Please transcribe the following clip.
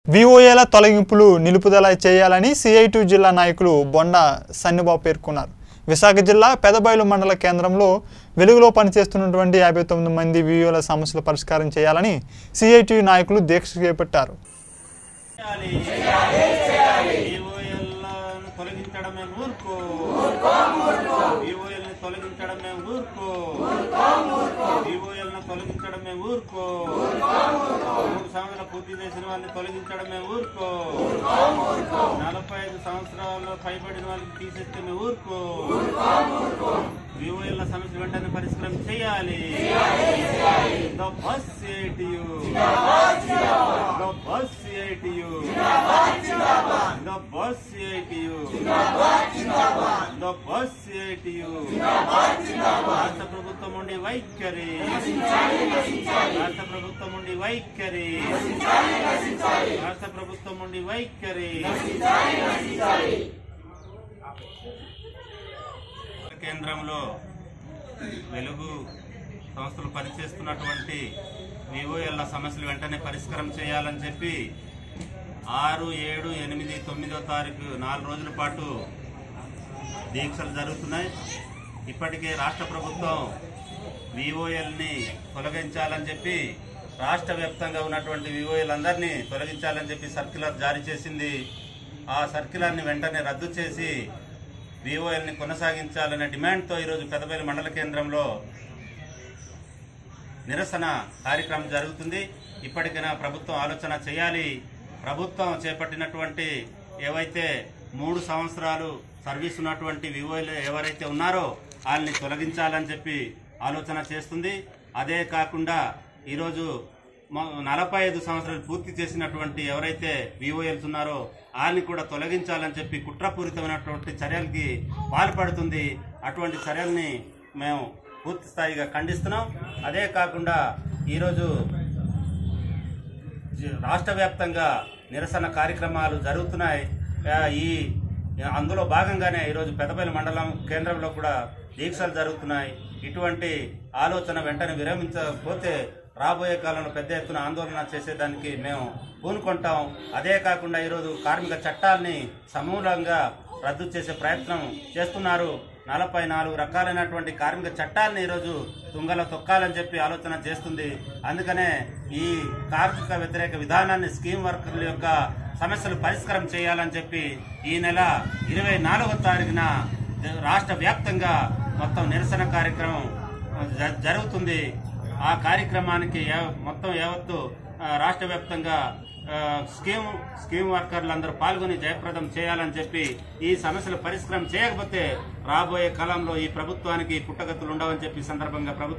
విఓఏల తొలగింపులు నిలుపుదల చేయాలని సిఐటి జిల్లా నాయకులు బొండ సన్నిబాబు పేర్కొన్నారు విశాఖ జిల్లా పెదబయలు మండల కేంద్రంలో వెలుగులో పనిచేస్తున్నటువంటి యాభై తొమ్మిది మంది విఓల సమస్యల పరిష్కారం చేయాలని సిఐటి నాయకులు దీక్ష చేపట్టారు ఈఓఎల్ను తొలగించడమే ఊరుకో ఈఓఎల్ని తొలగించడమే ఊరుకో ఈఓఎల్ను తొలగించడమే ఊరుకో మూడు సంవత్సరాలు పూర్తి చేసిన వాళ్ళని తొలగించడమే ఊరుకో నలభై ఐదు సంవత్సరాలు పైబడిన వాళ్ళకి తీసేస్తే ఊరుకో ఈఓఎల్ సమస్య వెంటనే పరిష్కారం చేయాలి the bus ATU the bus ATU The bus ATU. The bus ATU. రాష్ట్ర ప్రభుత్వం ఉండి వైఖరి రాష్ట్ర ప్రభుత్వం ఉండి వైఖరి రాష్ట్ర ప్రభుత్వం ఉండి వైఖరి కేంద్రంలో వెలుగు సంస్థలు పనిచేస్తున్నటువంటి వివోఎల్ల సమస్యలు వెంటనే పరిష్కారం చేయాలని చెప్పి ఆరు ఏడు ఎనిమిది తొమ్మిదో తారీఖు నాలుగు రోజుల పాటు దీక్షలు జరుగుతున్నాయి ఇప్పటికే రాష్ట్ర ప్రభుత్వం విఓఎల్ని తొలగించాలని చెప్పి రాష్ట్ర వ్యాప్తంగా ఉన్నటువంటి విఓఎల్ అందరినీ తొలగించాలని చెప్పి సర్క్యులర్ జారీ చేసింది ఆ సర్క్యులర్ని వెంటనే రద్దు చేసి విఓఎల్ని కొనసాగించాలనే డిమాండ్తో ఈరోజు పెదపల్లి మండల కేంద్రంలో నిరసన కార్యక్రమం జరుగుతుంది ఇప్పటికైనా ప్రభుత్వం ఆలోచన చేయాలి ప్రభుత్వం చేపట్టినటువంటి ఏవైతే మూడు సంవత్సరాలు సర్వీస్ ఉన్నటువంటి వివోలు ఎవరైతే ఉన్నారో వాళ్ళని తొలగించాలని చెప్పి ఆలోచన చేస్తుంది అదే కాకుండా ఈరోజు మ- నలభై ఐదు సంవత్సరాలు పూర్తి చేసినటువంటి ఎవరైతే వివోఎల్స్ ఉన్నారో వాళ్ళని కూడా తొలగించాలని చెప్పి కుట్రపూరితమైనటువంటి చర్యలకి పాల్పడుతుంది అటువంటి చర్యల్ని మేము పూర్తి స్థాయిగా ఖండిస్తున్నాం అదే కాకుండా ఈరోజు జ- రాష్ట్ర వ్యాప్తంగా నిరసన కార్యక్రమాలు జరుగుతున్నాయి ఆ, ఈ అందులో భాగంగానే ఈరోజు పెదపల్లి మండలం కేంద్రంలో కూడా దీక్షలు జరుగుతున్నాయి ఇటువంటి ఆలోచన వెంటనే విరమించకపోతే రాబోయే కాలంలో పెద్ద ఎత్తున ఆందోళన చేసేదానికి మేము పూనుకుంటాం అదే కాకుండా ఈరోజు కార్మిక చట్టాల్ని సమూలంగా రద్దు చేసే ప్రయత్నం చేస్తున్నారు నలభై నాలుగు రకాలైనటువంటి కార్మిక చట్టాలను ఈరోజు తుంగలో తొక్కాలని చెప్పి ఆలోచన చేస్తుంది అందుకనే ఈ కార్మిక వ్యతిరేక విధానాన్ని స్కీమ్ వర్కర్ల యొక్క సమస్యలు పరిష్కారం చేయాలని చెప్పి ఈ నెల ఇరవై నాలుగో తారీఖున రాష్ట్ర వ్యాప్తంగా మొత్తం నిరసన కార్యక్రమం జ- జరుగుతుంది ఆ కార్యక్రమానికి యా- మొత్తం యావత్తు ఆ, రాష్ట్ర వ్యాప్తంగా ఆ, స్కీమ్ స్కీమ్ వర్కర్లు అందరూ పాల్గొని జయప్రదం చేయాలని చెప్పి ఈ సమస్యల పరిష్కారం చేయకపోతే రాబోయే కాలంలో ఈ ప్రభుత్వానికి పుట్టగతులు ఉండవని చెప్పి ఈ సందర్భంగా ప్రభుత్వం